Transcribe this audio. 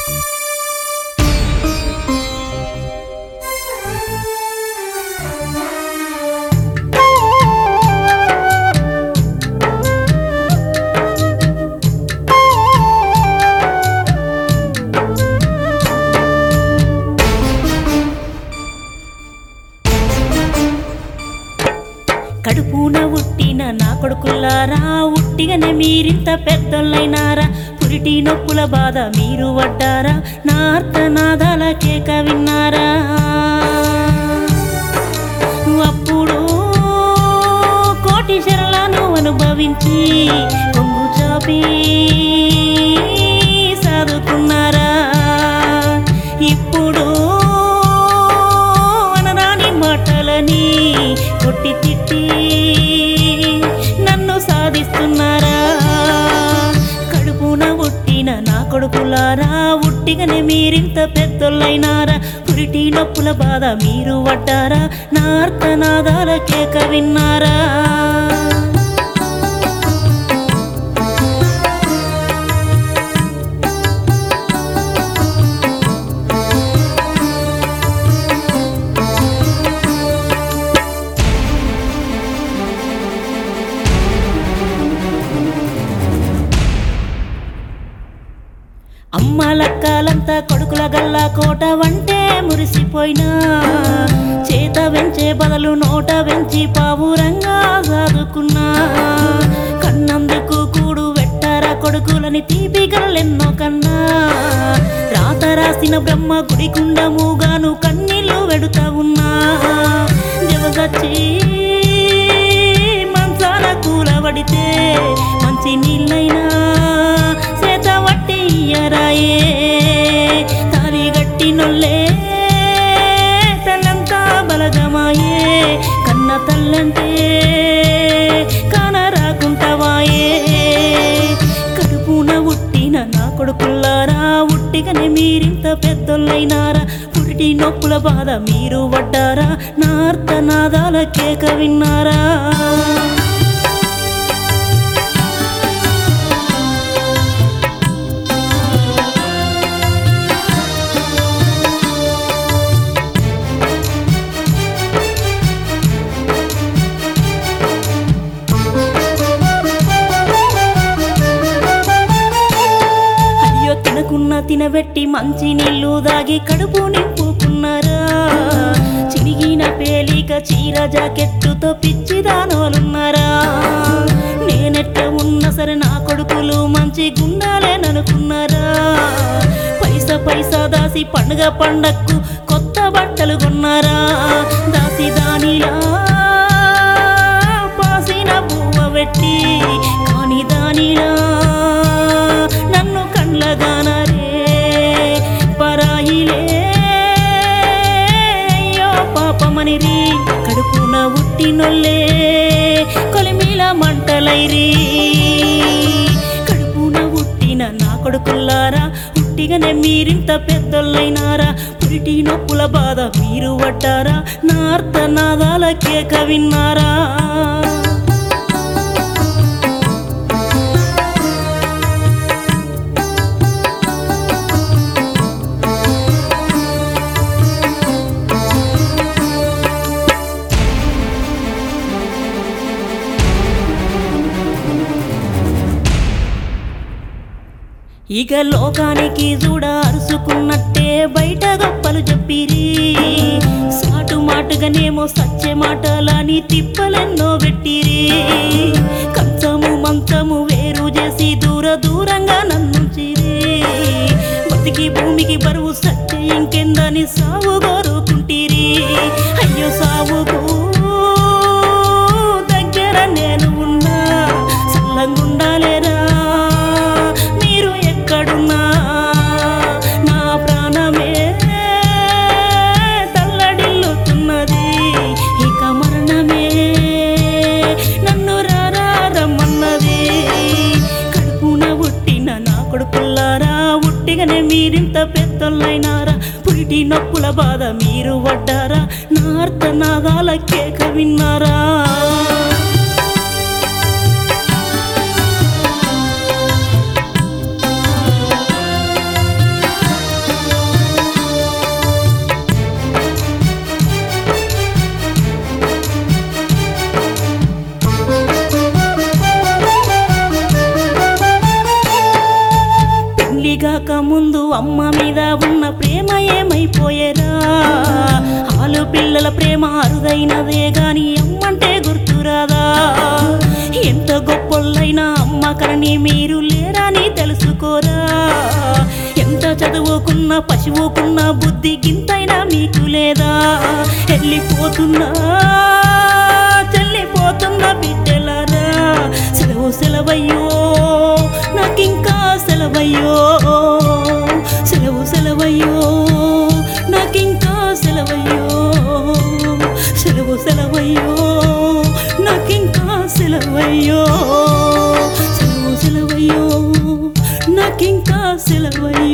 కడుపున ఉట్టిన నా కొడుకుల్లారా ఉట్టిగానే మీరింత పెద్దోళ్ళైనారా పురిటి నొప్పుల బాధ మీరు పడ్డారా నా అర్థనాదాల కేక విన్నారా అప్పుడు కోటి శరలను అనుభవించి కొంగు చాపి సాదుకున్నారా ఇప్పుడు అనరాని మాటలని కొట్టి తిట్టి నన్ను సాధిస్తున్నారా కడుపున ఉట్టిన నా కొడుకులారా ఉట్టిగానే మీరింత పెద్దోళ్ళైనారా పురిటి నొప్పుల బాధ మీరు పడ్డారా నా అర్థనాదాల కేక విన్నారా అమ్మ లక్కలంతా కొడుకుల గల్లా కోట వంటే మురిసిపోయినా చేత వెంచే బదులు నోట వెంచి పావురంగా సాదుకున్నా కన్నందుకు కూడు వెట్టారా కొడుకులని తీపి కళ్ళెన్నో కన్నా రాత రాసిన బ్రహ్మ గుడికుండముగాను కన్నీళ్ళు వెడుతా ఉన్నా జవసచ్చి మంచాల కూలబడితే మంచి నీళ్ళైనా చేత వట్టి ఇయ్యరాయే తాలి గట్టి నొల్లే తల్లంతా బలగమాయే కన్న తల్లంటే కాన రాకుంటవాయే కడుపున ఉట్టిన నా కొడుకుల్లారా ఉట్టిగానే మీరింత పెద్దోళ్ళైనారా పురిటి నొప్పుల బాధ మీరు పడ్డారా నా అర్థనాదాల కేక విన్నారా అయ్యో తినకున్న తినబెట్టి మంచి నీళ్లు దాగి కడుపు నింపుకున్నారా చిరిగిన పేలిక చీర జాకెట్టుతో పిచ్చి దానోలున్నారా నేనెట్ట ఉన్నా సరే నా కొడుకులు మంచి గుండాలేననుకున్నారా పైస పైసా దాసి పండుగ పండక్కు కొత్త బట్టలు కొన్నారా దాసి దానిలా పాసిన పువ్వ పెట్టి కాని దానిలా నన్ను కండ్లగానరే పరాయిలే అయ్యో పాపమనిరి కడుపున ఉట్టినొల్లే కొలిమిల మంటలైరి కడుపున ఉట్టిన నా కొడుకుల్లారా ఉట్టిగానే మీరింత పెద్దోళ్ళైనారా పురిటి నొప్పుల బాధ మీరు పడ్డారా నా అర్థనాదాల కేక విన్నారా ఇక లోకానికి చూడ అరుసుకున్నట్టే బయట గొప్పలు చెప్పిరి సాటు మాటుగానేమో సచ్చే మాటలని తిప్పలెన్నో పెట్టిరి కంచము మంచము వేరు చేసి దూర దూరంగా నన్నుంచిరి బతికి భూమికి బరువు సత్య ఇంకెందని సావు కోరుకుంటిరి అయ్యో సావుకు దగ్గర నేను ఉన్నా సల్లంగుండాలేరా మీరు ఎక్కడున్నా నా ప్రాణమే తల్లడిల్లుతున్నది ఇక మరణమే నన్ను రారా రమ్మన్నది కడుపున ఉట్టిన నా కొడుకుల్లారా ఉట్టిగానే మీరింత పెద్దోళ్ళైనారా పురిటి నొప్పుల బాధ మీరు పడ్డారా నా అర్థనాదాల కేక విన్నారా పెళ్లిగాక ముందు అమ్మ మీద ఉన్న ప్రేమ ఏమైపోయేరా ఆలు పిల్లల ప్రేమ అరుదైనదే గాని అమ్మంటే గుర్తురాదా ఎంత గొప్పొల్లైనా అమ్మ కరణి మీరు లేరని తెలుసుకోరా ఎంత చదువుకున్న పశువుకున్న బుద్ధి గింతైనా మీకు లేదా వెళ్ళిపోతున్నా చెల్లిపోతున్న బిడ్డలారా సెలవు సెలవయ్యో నాకింకా సెలవయ్యో సెలవు సెలవయ్యో నాకింకా సెలవయ్యో సెలవు సెలవయ్యో నాకింకా సెలవయ్యో సెలవు సెలవయ్యో నాకింకా సెలవయ్యో